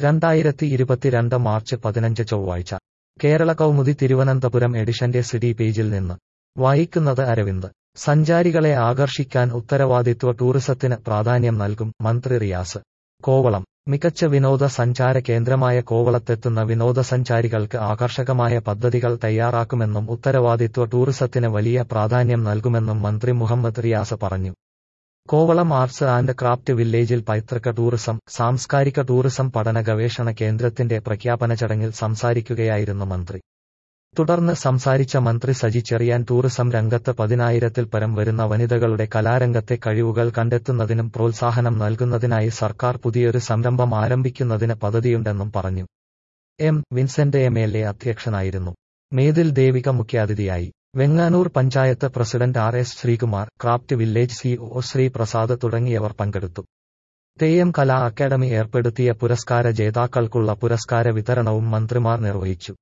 രണ്ടായിരത്തി ഇരുപത്തിരണ്ട് മാർച്ച് പതിനഞ്ച് ചൊവ്വാഴ്ച കേരള കൗമുദി തിരുവനന്തപുരം എഡിഷന്റെ സിഡി പേജിൽ നിന്ന് വായിക്കുന്നത് അരവിന്ദ് സഞ്ചാരികളെ ആകർഷിക്കാൻ ഉത്തരവാദിത്വ ടൂറിസത്തിന് പ്രാധാന്യം നൽകും മന്ത്രി റിയാസ് കോവളം മികച്ച വിനോദ സഞ്ചാര കേന്ദ്രമായ കോവളത്തെത്തുന്ന വിനോദസഞ്ചാരികൾക്ക് ആകർഷകമായ പദ്ധതികൾ തയ്യാറാക്കുമെന്നും ഉത്തരവാദിത്വ ടൂറിസത്തിന് വലിയ പ്രാധാന്യം നൽകുമെന്നും മന്ത്രി മുഹമ്മദ് റിയാസ് പറഞ്ഞു കോവളം ആർട്സ് ആൻഡ് ക്രാഫ്റ്റ് വില്ലേജിൽ പൈതൃക ടൂറിസം സാംസ്കാരിക ടൂറിസം പഠന ഗവേഷണ കേന്ദ്രത്തിന്റെ പ്രഖ്യാപന ചടങ്ങിൽ സംസാരിക്കുകയായിരുന്നു മന്ത്രി തുടർന്ന് സംസാരിച്ച മന്ത്രി സജി ചെറിയാൻ ടൂറിസം രംഗത്ത് പതിനായിരത്തിൽ പരം വരുന്ന വനിതകളുടെ കലാരംഗത്തെ കഴിവുകൾ കണ്ടെത്തുന്നതിനും പ്രോത്സാഹനം നൽകുന്നതിനായി സർക്കാർ പുതിയൊരു സംരംഭം ആരംഭിക്കുന്നതിന് പദ്ധതിയുണ്ടെന്നും പറഞ്ഞു M Vincent M L A അധ്യക്ഷനായിരുന്നു മേതിൽ ദേവിക മുഖ്യാതിഥിയായി Venganoor panchayat president R S Sreekumar craft village CO Sree Prasad തുടങ്ങിയവർ പങ്കെടുത്തു തെയ്യം കലാ അക്കാദമി ഏർപ്പെടുത്തിയ പുരസ്കാര ജേതാക്കൾക്കുള്ള പുരസ്കാര വിതരണവും മന്ത്രിമാർ നിർവഹിച്ചു